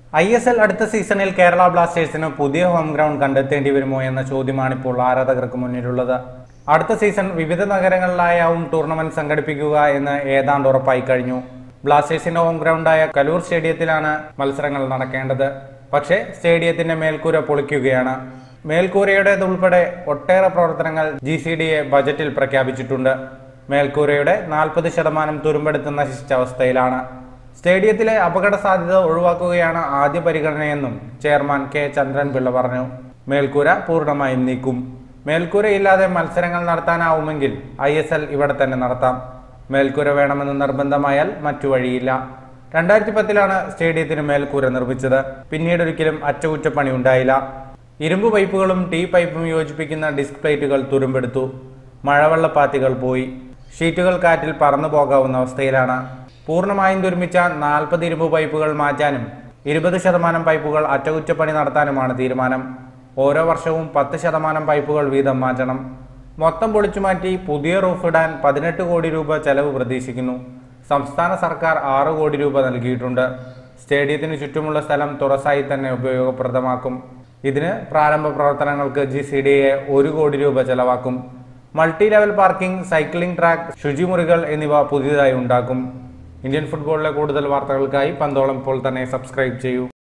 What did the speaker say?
I S L അടുത്ത സീസണിൽ കേരള ബ്ലാസ്റ്റേഴ്സിന് പുതിയ ഹോം ഗ്രൗണ്ട് കണ്ടെത്തേണ്ടി വരുമോ എന്ന ചോദ്യമാണ് ഇപ്പോൾ ആരാധകർക്ക് മുന്നിലുള്ളത് അടുത്ത സീസൺ വിവിധ നഗരങ്ങളിലായാവും ടൂർണമെന്റ് സംഘടിപ്പിക്കുക എന്ന് ഏതാണ്ട് ഉറപ്പായി കഴിഞ്ഞു ബ്ലാസ്റ്റേഴ്സിന്റെ ഹോം ഗ്രൗണ്ടായ കലൂർ സ്റ്റേഡിയത്തിലാണ് മത്സരങ്ങൾ നടക്കേണ്ടത് പക്ഷേ സ്റ്റേഡിയത്തിന്റെ മേൽക്കൂര പൊളിക്കുകയാണ് മേൽക്കൂരയുടേതുൾപ്പെടെ ഒട്ടേറെ പ്രവർത്തനങ്ങൾ ജി സി ഡി എ ബജറ്റിൽ പ്രഖ്യാപിച്ചിട്ടുണ്ട് മേൽക്കൂരയുടെ നാൽപ്പത് ശതമാനം തുരുമ്പെടുത്ത് നശിച്ച അവസ്ഥയിലാണ് സ്റ്റേഡിയത്തിലെ അപകട സാധ്യത ഒഴിവാക്കുകയാണ് ആദ്യ പരിഗണനയെന്നും ചെയർമാൻ കെ ചന്ദ്രൻപിള്ള പറഞ്ഞു മേൽക്കൂര പൂർണ്ണമായും നീക്കും മേൽക്കൂരയില്ലാതെ മത്സരങ്ങൾ നടത്താനാവുമെങ്കിൽ ഐ എസ് എൽ ഇവിടെ തന്നെ നടത്താം മേൽക്കൂര വേണമെന്ന് നിർബന്ധമായാൽ മറ്റു വഴിയില്ല രണ്ടായിരത്തി പത്തിലാണ് സ്റ്റേഡിയത്തിന് മേൽക്കൂര നിർമ്മിച്ചത് പിന്നീട് ഒരിക്കലും അറ്റകുറ്റപ്പണി ഉണ്ടായില്ല ഇരുമ്പ് പൈപ്പുകളും ടീ പൈപ്പും യോജിപ്പിക്കുന്ന ഡിസ്ക് പ്ലേറ്റുകൾ തുരുമ്പെടുത്തു മഴവെള്ളപ്പാത്തികൾ പോയി ഷീറ്റുകൾ കാറ്റിൽ പറന്നു പോകാവുന്ന അവസ്ഥയിലാണ് പൂർണ്ണമായും തുരുമ്പിച്ച നാൽപ്പത് ഇരുമ്പ് പൈപ്പുകൾ മാറ്റാനും ഇരുപത് ശതമാനം പൈപ്പുകൾ അറ്റകുറ്റപ്പണി നടത്താനുമാണ് തീരുമാനം ഓരോ വർഷവും പത്ത് ശതമാനം പൈപ്പുകൾ വീതം മാറ്റണം മൊത്തം പൊളിച്ചു മാറ്റി പുതിയ റൂഫ് ഇടാൻ പതിനെട്ട് കോടി രൂപ ചെലവ് പ്രതീക്ഷിക്കുന്നു സംസ്ഥാന സർക്കാർ ആറ് കോടി രൂപ നൽകിയിട്ടുണ്ട് സ്റ്റേഡിയത്തിന് ചുറ്റുമുള്ള സ്ഥലം തുറസായി തന്നെ ഉപയോഗപ്രദമാക്കും ഇതിന് പ്രാരംഭ പ്രവർത്തനങ്ങൾക്ക് ജി സി ഡി എ ഒരു കോടി രൂപ ചെലവാക്കും multi level parking cycling track ശുചിമുറികൾ എന്നിവ പുതിയതായി ഉണ്ടാക്കും ഇന്ത്യൻ ഫുട്ബോളിലെ കൂടുതൽ വാർത്തകൾക്കായി പന്തോളം ഇപ്പോൾ തന്നെ സബ്സ്ക്രൈബ് ചെയ്യൂ